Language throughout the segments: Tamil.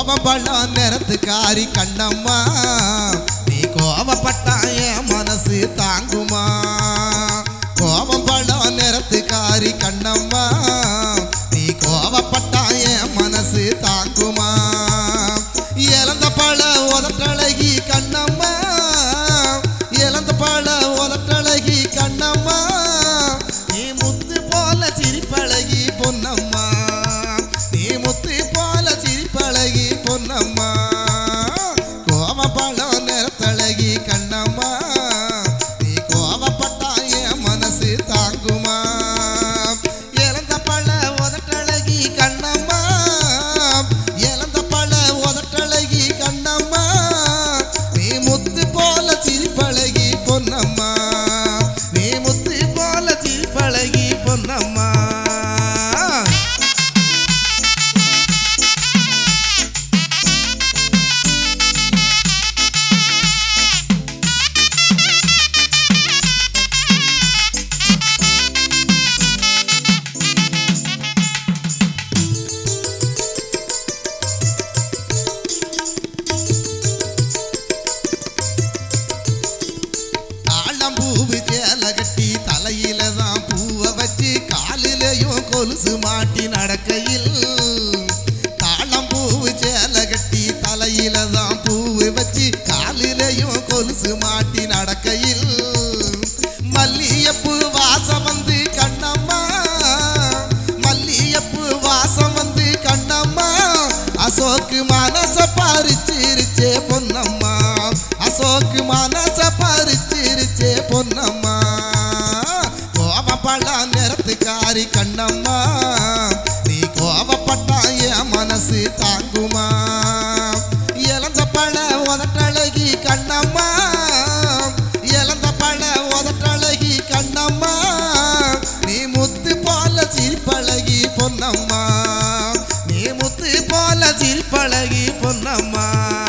கோபம் பள்ளம் நிறத்துக்காரி கண்ணம்மா நீ கோபப்பட்டா என் மனசு தாங்குமா கோபம் பள்ளம் நிறத்துக்காரி கண்ணம்மா நீ கோபப்பட்டா என் மனசு தாங்குமா இழந்த பழ உதட்டழகி கண்ணம்மா இழந்த பழ உதட்டழகி கண்ணம்மா நீ முத்து போல சிரிப்பழகி பொன்னம்மா நீ முத்து போல சிரிப்பழகி பொன்னம்மா கோபப்பழம் நிறத்தழகி கண்ணம்மா நீ கோபப்பட்டா என் மனசு தாங்குமா இழந்த பழ உதட்டழகி கண்ணம்மா இழந்த பழ உதட்டழகி கண்ணம்மா நீ முத்து போல சிரிப்பழகி பொன்னம்மா நீ முத்து போல சிரிப்பழகி பொன்னம்மா தாழம்பூவு சேலை கட்டி தலையில தான் பூவை வச்சு காலிலையும் கொலுசு மாட்டி நடக்கையில் தாழம்பூவு சேலை கட்டி தலையில தான் பூவை வச்சு காலிலையும் கொலுசு மாட்டி நடக்கையில் மல்லியப்பூ வாசம் வந்து கண்ணம்மா மல்லியப்பூ வாசம் வந்து கண்ணம்மா அசோக்கு மனச பறிச்சிருச்சே பொன்னம்மா அசோக்கு மனச பறிச்சிருச்சே பொன்னம்மா கோபப்படா நிறத்துக்காரி கண்ணம்மா நீ கோபப்பட்டா என் மனசு தாங்குமா இழந்த பழ உதட்டழகி கண்ணம்மா இழந்த பழ உதட்டழகி கண்ணம்மா நீ முத்து போல சிரிப்பழகி பொன்னம்மா நீ முத்து போல சிரிப்பழகி பொன்னம்மா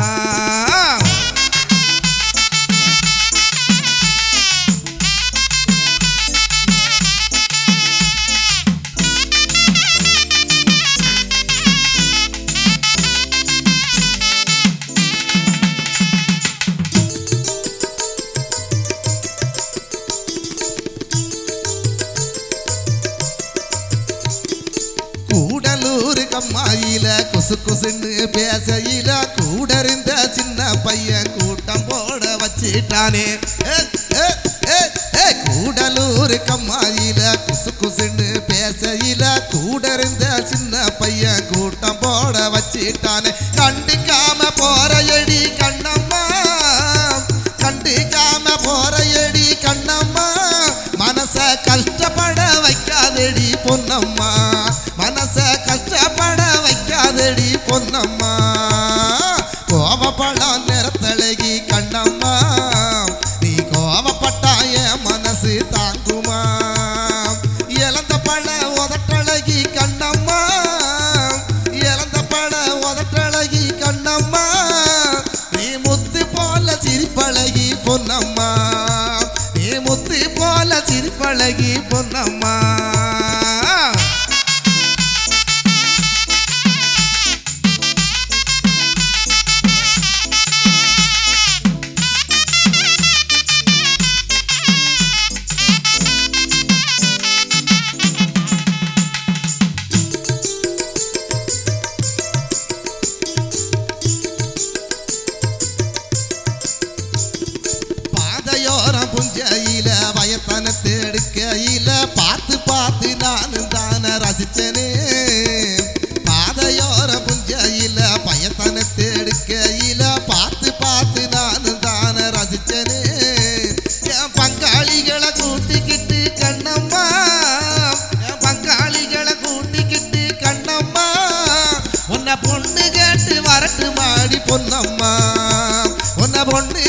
கூடலூர் கம்மாயில குசு குசுன்னு பேசையில கூட இருந்த சின்ன பையன் கூட்டம் போட வச்சிட்டானே ஏ, ஏ, ஏ, ஏ, கூடலூர் கம்மாயில குசு குசுன்னு பேசையில கூட இருந்த சின்ன பையன் கூட்டம் போட வச்சிட்டானே கண்டுக்காம போற எடி கண்ணம்மா கண்டுக்காம போற எடி கண்ணம்மா மனச கஷ்டப்பட வைக்காதடி பொன்னம்மா மனச கஷ்டப்பட வைக்காதடி பொன்னம்மா கோபப்படம் நிறத்தழகி கண்ணம்மா நீ கோபப்பட்டா என் மனசு தாங்குமா இழந்த பழ உதட்டழகி கண்ணம்மா இழந்த பழ உதட்டழகி கண்ணம்மா நீ முத்து போல சிரிப்பழகி பொன்னம்மா நீ முத்து போல சிரிப்பழகி பொன்னம்மா பாதையோரம் புஞ்சையில வயத்தனத்தை எடுக்கையில பார்த்து பார்த்து நானும் தானே ரசிச்சனே பாதையோரம் புஞ்சையில பயத்தனத்தை எடுக்கையில பார்த்து பார்த்து நானும் தானே ரசிச்சனே என் பங்காளிகளை கூட்டிக்கிட்டு கண்ணம்மா என் பங்காளிகளை கூட்டிக்கிட்டு கண்ணம்மா உன்னை பொண்ணு கேட்டு வரட்டு மாடி பொன்னம்மா உன்னை பொண்ணு